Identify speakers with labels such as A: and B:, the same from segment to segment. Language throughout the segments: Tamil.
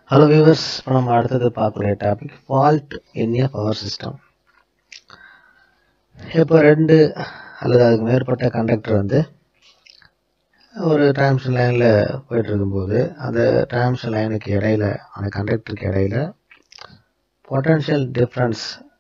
A: ஹலோ வியூவர்ஸ் இப்போ நம்ம அடுத்தது பார்க்கக்கூடிய topic fault in a power system இப்போ ரெண்டு அல்லது அதுக்கு மேற்பட்ட கண்டக்டர் வந்து ஒரு டிரான்ஸ்மிஷன் லைனில் போயிட்டு இருக்கும்போது அந்த டிரான்ஸ்மிஷன் லைனுக்கு இடையில அந்த கண்டக்டருக்கு இடையில பொட்டன்ஷியல் டிஃப்ரென்ஸ்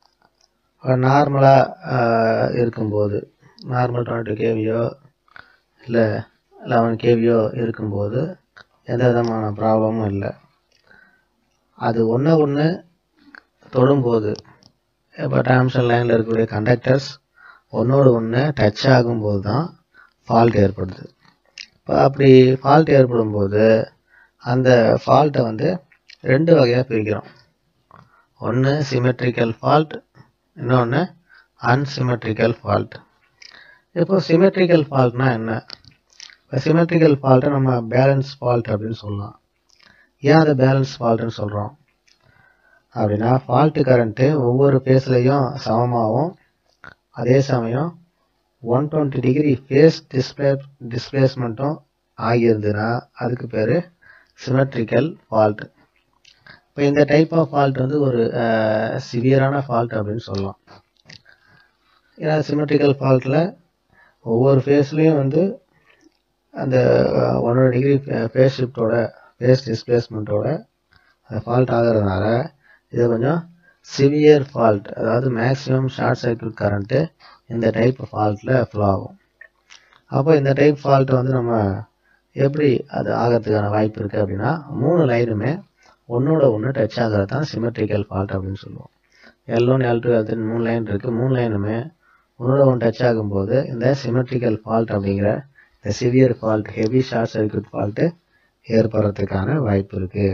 A: நார்மலாக இருக்கும்போது நார்மல் டுவெண்ட்டி கேவியோ இல்லை லெவன் கேவியோ இருக்கும்போது எந்த விதமான ப்ராப்ளமும் இல்லை அது ஒன்று ஒன்று தொடும்போது இப்போ டிரான்ஸ்மிஷன் லைனில் இருக்கக்கூடிய கண்டக்டர்ஸ் ஒன்றோடு ஒன்று டச் ஆகும்போது தான் ஃபால்ட் ஏற்படுது இப்போ அப்படி ஃபால்ட் ஏற்படும்போது அந்த ஃபால்ட்டை வந்து ரெண்டு வகையாக பிரிக்கிறோம் ஒன்று சிமெட்ரிக்கல் ஃபால்ட் இன்னொன்று அன்சிமெட்ரிக்கல் ஃபால்ட் இப்போ சிமெட்ரிக்கல் ஃபால்ட்னா என்ன இப்போ சிமெட்ரிக்கல் ஃபால்ட்டை நம்ம பேலன்ஸ் ஃபால்ட் அப்படின்னு சொல்லலாம் ஏன் அதை பேலன்ஸ் ஃபால்ட்டுன்னு சொல்கிறோம் அப்படின்னா ஃபால்ட்டு கரண்ட்டு ஒவ்வொரு ஃபேஸ்லையும் சமமாகவும் அதே சமயம் one twenty degree phase display டிஸ்பிளேஸ்மெண்ட்டும் ஆகியிருந்ததுன்னா அதுக்கு பேர் சிமெட்ரிக்கல் ஃபால்ட் இப்போ இந்த டைப் ஆஃப் ஃபால்ட் வந்து ஒரு சிவியரான ஃபால்ட் அப்படின்னு சொல்லலாம் ஏன்னா சிமெட்ரிக்கல் ஃபால்ட்டில் ஒவ்வொரு ஃபேஸ்லேயும் வந்து அந்த ஒன்றரை டிகிரி ஃபேஸ் ஷிஃப்டோட ஃபேஸ் டிஸ்பிளேஸ்மெண்ட்டோட அது ஃபால்ட் ஆகிறதுனால இது கொஞ்சம் சிவியர் ஃபால்ட் அதாவது மேக்ஸிமம் ஷார்ட் சர்க்யூட் கரண்ட்டு இந்த டைப் ஃபால்ட்டில் ஃப்ளோ ஆகும் அப்போ இந்த டைப் ஃபால்ட் வந்து நம்ம எப்படி அது ஆகிறதுக்கான வாய்ப்பு இருக்குது அப்படின்னா மூணு லைனுமே ஒன்றோட ஒன்று டச் ஆகிறது தான் சிமெட்ரிக்கல் ஃபால்ட் அப்படின்னு சொல்லுவோம் L one L two L three மூணு லைன் இருக்குது மூணு லைனுமே ஒன்றோட ஒன்று டச் ஆகும்போது இந்த சிமெட்ரிக்கல் ஃபால்ட் அப்படிங்கிற இந்த severe fault heavy short circuit fault ஏற்படுறதுக்கான வாய்ப்பு இருக்கு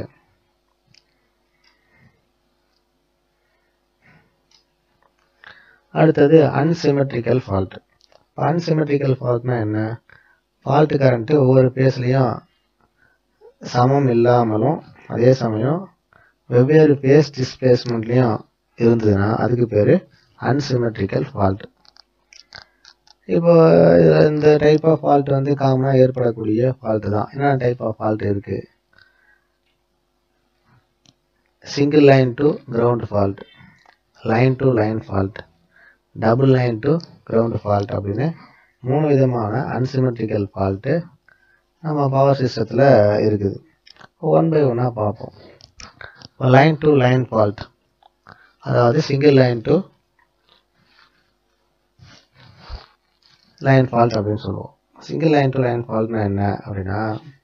A: அடுத்தது அன்சிமெட்ரிக்கல் ஃபால்ட் அன்சிமெட்ரிக்கல் ஃபால்ட்னா என்ன ஃபால்ட் கரண்ட்டு ஒவ்வொரு பேஸ்லையும் சமம் இல்லாமலும் அதே சமயம் வெவ்வேறு பேஸ் டிஸ்பிளேஸ்மெண்ட்லேயும் இருந்ததுன்னா அதுக்கு பேர் அன்சிமெட்ரிக்கல் ஃபால்ட் இப்போ இந்த டைப் ஆஃப் ஃபால்ட் வந்து காமனாக ஏற்படக்கூடிய ஃபால்ட் தான் என்ன டைப் ஆஃப் ஃபால்ட் இருக்கு single line to ground fault line to line fault double line to ground fault அப்படின்னு மூணு விதமான அன்சிமெட்ரிக்கல் ஃபால்ட்டு நம்ம பவர் சிஸ்டத்தில் இருக்குது ஒன் பை ஒன்னாக பார்ப்போம் இப்போ லைன் டு லைன் ஃபால்ட் அதாவது single line to line fault அப்படின்னு சொல்லுவோம் சிங்கிள் லைன் டு லைன் ஃபால்ட்னா என்ன அப்படின்னா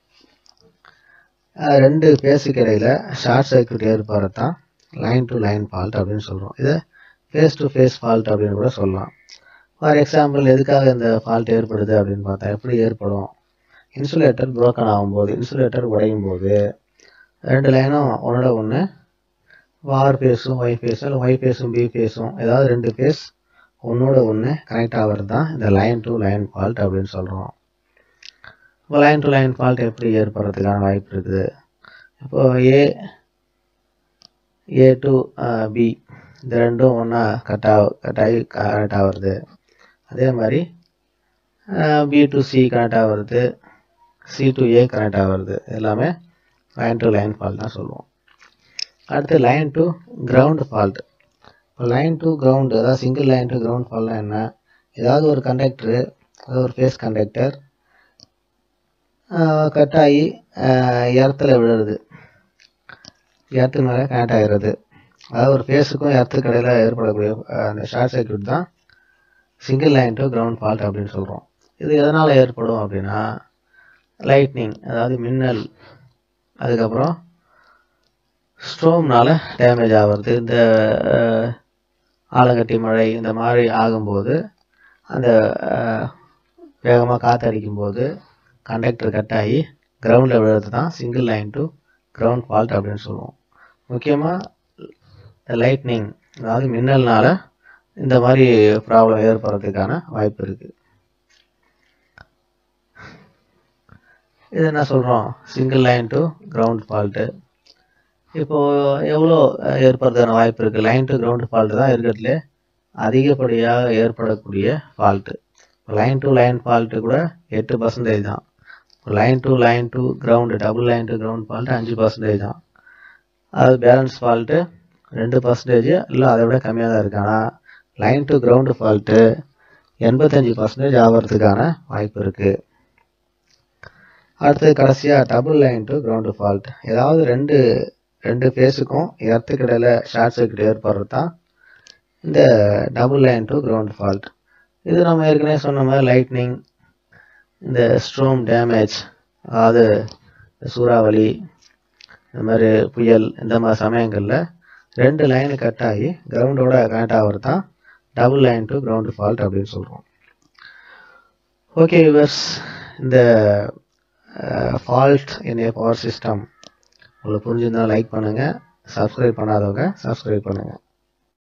A: ரெண்டு பேஸுக்கு இடையில ஷார்ட் சர்க்யூட் ஏற்படுறது தான் லைன் டு லைன் ஃபால்ட் அப்படின்னு சொல்கிறோம் இதை ஃபேஸ் டு ஃபேஸ் ஃபால்ட் அப்படின்னு கூட சொல்லலாம் ஃபார் எக்ஸாம்பிள் எதுக்காக இந்த ஃபால்ட் ஏற்படுது அப்படின்னு பார்த்தா எப்படி ஏற்படும் இன்சுலேட்டர் புரோக்கன் ஆகும்போது இன்சுலேட்டர் உடையும் போது ரெண்டு லைனும் ஒன்னோட ஒன்று ஆர் ஃபேஸும் ஒய் ஃபேஸும் இல்லை ஒய் ஃபேஸும் பி ஃபேஸும் ஏதாவது ரெண்டு ஃபேஸ் ஒன்றோட ஒன்று கனெக்ட் ஆகிறது தான் இந்த லைன் டு லைன் ஃபால்ட் அப்படின்னு சொல்கிறோம் இப்போ லைன் டு லைன் ஃபால்ட் எப்படி ஏற்படுறதுக்கான வாய்ப்பு இருக்குது இப்போ ஏ ஏ டு பி இந்த ரெண்டும் ஒன்றா கட் ஆக கட் ஆகி கனெக்ட் ஆகிறது அதே மாதிரி பி டு சி கனெக்ட் ஆகிறது சி டு ஏ கனெக்ட் ஆகிறது எல்லாமே லைன் டு லைன் ஃபால்ட் தான் சொல்லுவோம் அடுத்து லைன் டு கிரவுண்ட் ஃபால்ட் இப்போ லைன் டு கிரவுண்டு அதாவது சிங்கிள் லைன் டு கிரவுண்ட் ஃபால்னா என்ன ஏதாவது ஒரு கண்டக்டரு அதாவது ஒரு ஃபேஸ் கண்டக்டர் கட் ஆகி இடத்துல விழுறது இடத்து மேலே கனெக்ட் ஆகிடுறது அதாவது ஒரு ஃபேஸுக்கும் இடத்துக்கு இடையில ஏற்படக்கூடிய அந்த ஷார்ட் சர்க்யூட் தான் single line to ground fault அப்படின்னு சொல்கிறோம் இது எதனால் ஏற்படும் அப்படின்னா லைட்னிங் அதாவது மின்னல் அதுக்கப்புறம் ஸ்ட்ரோம்னால டேமேஜ் ஆகிறது இந்த ஆலங்கட்டி மழை இந்த மாதிரி ஆகும்போது அந்த வேகமாக காற்றடிக்கும் போது கண்டக்டர் கட் ஆகி கிரவுண்டில் விழுறது தான் single line to ground fault அப்படின்னு சொல்லுவோம் முக்கியமாக லைட்னிங் அதாவது மின்னல்னால இந்த மாதிரி ப்ராப்ளம் ஏற்படுறதுக்கான வாய்ப்பு இருக்குது இது என்ன சொல்கிறோம் single line to ground fault இப்போது எவ்வளோ ஏற்படுறதுக்கான வாய்ப்பு இருக்குது லைன் டு கிரவுண்ட் ஃபால்ட்டு தான் இருக்கிறதுலே அதிகப்படியாக ஏற்படக்கூடிய fault line to line fault கூட எட்டு பர்சன்டேஜ் தான் line to line to ground double line to ground fault அஞ்சு பர்சன்டேஜ் தான் அது பேலன்ஸ் ஃபால்ட்டு ரெண்டு பர்சன்டேஜ் இல்லை அதை விட கம்மியாக தான் இருக்கு ஆனால் லைன் டு கிரவுண்டு ஃபால்ட்டு எண்பத்தஞ்சு பர்சன்டேஜ் ஆகிறதுக்கான வாய்ப்பு இருக்குது அடுத்து கடைசியாக double line to ground fault ஏதாவது ரெண்டு ரெண்டு ஃபேஸுக்கும் எர்த்துக்கு இடையில ஷார்ட் சர்க்கியூட் ஏற்படுறது தான் இந்த double line to ground fault இது நம்ம ஏற்கனவே சொன்ன மாதிரி லைட்னிங் இந்த ஸ்ட்ரோம் டேமேஜ் அதாவது சூறாவளி இந்த மாதிரி புயல் இந்த மாதிரி சமயங்களில் ரெண்டு லைனு கட் ஆகி கிரவுண்டோட கனெக்ட் ஆகிறது தான் double line to ground fault அப்படின்னு சொல்கிறோம் ஓகே விவர்ஸ் இந்த fault in a power system உங்களுக்கு புரிஞ்சிருந்தா லைக் பண்ணுங்கள் சப்ஸ்கிரைப் பண்ணாதவங்க சப்ஸ்கிரைப் பண்ணுங்கள்